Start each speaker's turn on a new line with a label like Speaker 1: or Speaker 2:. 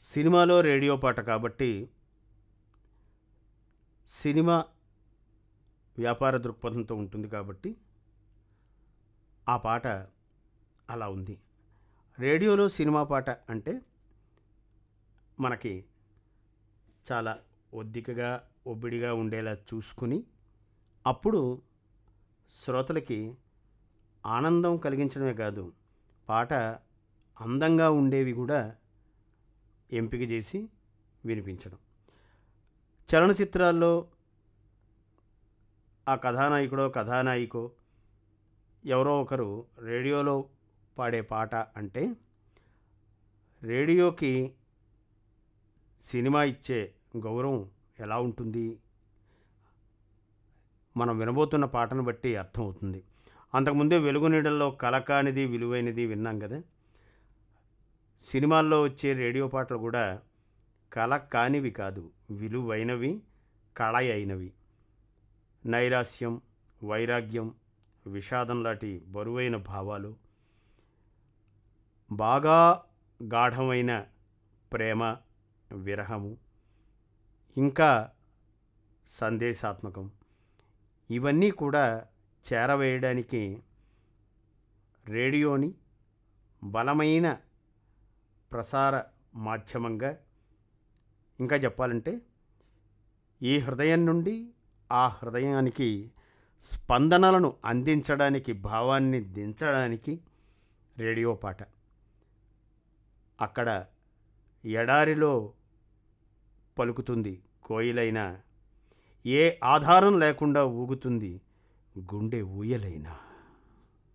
Speaker 1: సినిమాలో రేడియో పాట కాబట్టి సినిమా వ్యాపార దృక్పథంతో ఉంటుంది కాబట్టి ఆ పాట అలా ఉంది రేడియోలో సినిమా పాట అంటే మనకి చాలా ఒద్దికగా ఒబ్బిడిగా ఉండేలా చూసుకుని అప్పుడు శ్రోతలకి ఆనందం కలిగించడమే కాదు పాట అందంగా ఉండేవి కూడా ఎంపిక చేసి వినిపించడం చలనచిత్రాల్లో ఆ కథానాయకుడో కథానాయికో ఎవరో ఒకరు రేడియోలో పాడే పాట అంటే రేడియోకి సినిమా ఇచ్చే గౌరవం ఎలా ఉంటుంది మనం వినబోతున్న పాటను బట్టి అర్థమవుతుంది అంతకుముందే వెలుగు నీడల్లో కలకానిది విలువైనది విన్నాం కదా సినిమాల్లో వచ్చే రేడియో పాటలు కూడా కల కానివి కాదు విలువైనవి కళ అయినవి నైరాస్యం వైరాగ్యం విషాదం లాంటి బరువైన భావాలు బాగా గాఢమైన ప్రేమ విరహము ఇంకా సందేశాత్మకం ఇవన్నీ కూడా చేరవేయడానికి రేడియోని బలమైన ప్రసార మాధ్యమంగా ఇంకా చెప్పాలంటే ఈ హృదయం నుండి ఆ హృదయానికి స్పందనలను అందించడానికి భావాన్ని దించడానికి రేడియో పాట అక్కడ ఎడారిలో పలుకుతుంది కోయిలైనా ఏ ఆధారం లేకుండా ఊగుతుంది గుండె ఊయలైనా